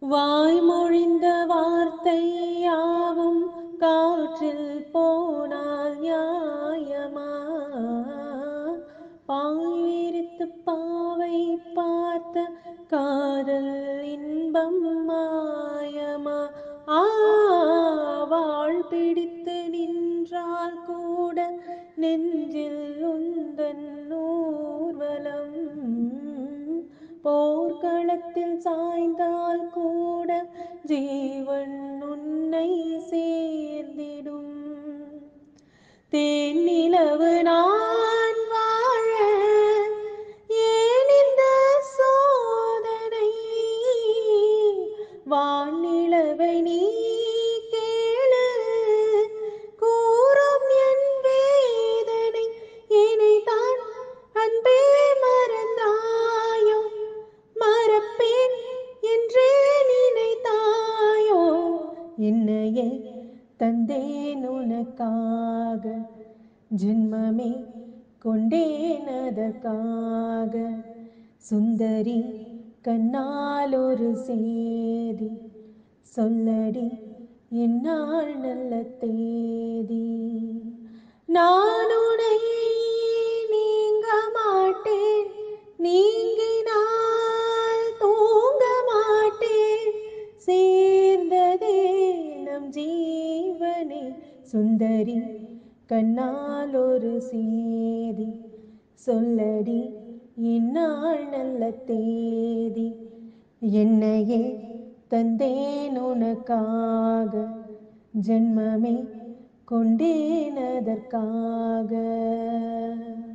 வாய்மொழிந்த வார்த்தை யாவும் காற்றில் போனால் நியாயமா பாய் விரித்து பாவை பார்த்த காதல் இன்பம் மாயமா ஆ வாழ் பிடித்து நின்றால் கூட நெஞ்சில் உந்தன் ஊர்வலம் போர்க்களத்தில் சாய்ந்தால் கூட ஜீவன் உன்னை சேர்ந்திடும் தேனிலவு நான் வாழ ஏன் இந்த சோதனை வானிலவை நீ கேளு கூறும் என் வேதனை இணைதான் அன்பே மறந்தாயோ மறப்பேன் என்றே நினைத்தாயோ என்னையே தந்தேன் உனக்காக ஜென்மமே கொண்டேன் அதற்காக சுந்தரி கண்ணால் ஒரு சேதி சொல்லடி என்னால் நல்ல தேதி நான் உன்னை நீங்க மாட்டேன் நீங்கினால் தூங்க மாட்டேன் சேர்ந்ததே நம் ஜீவனே சுந்தரி கண்ணால் ஒரு சேதி சொல்லடி இந்நாள் நல்ல தேதி என்னையே தந்தேன் உனக்காக ஜென்மமே கொண்டேன் அதற்காக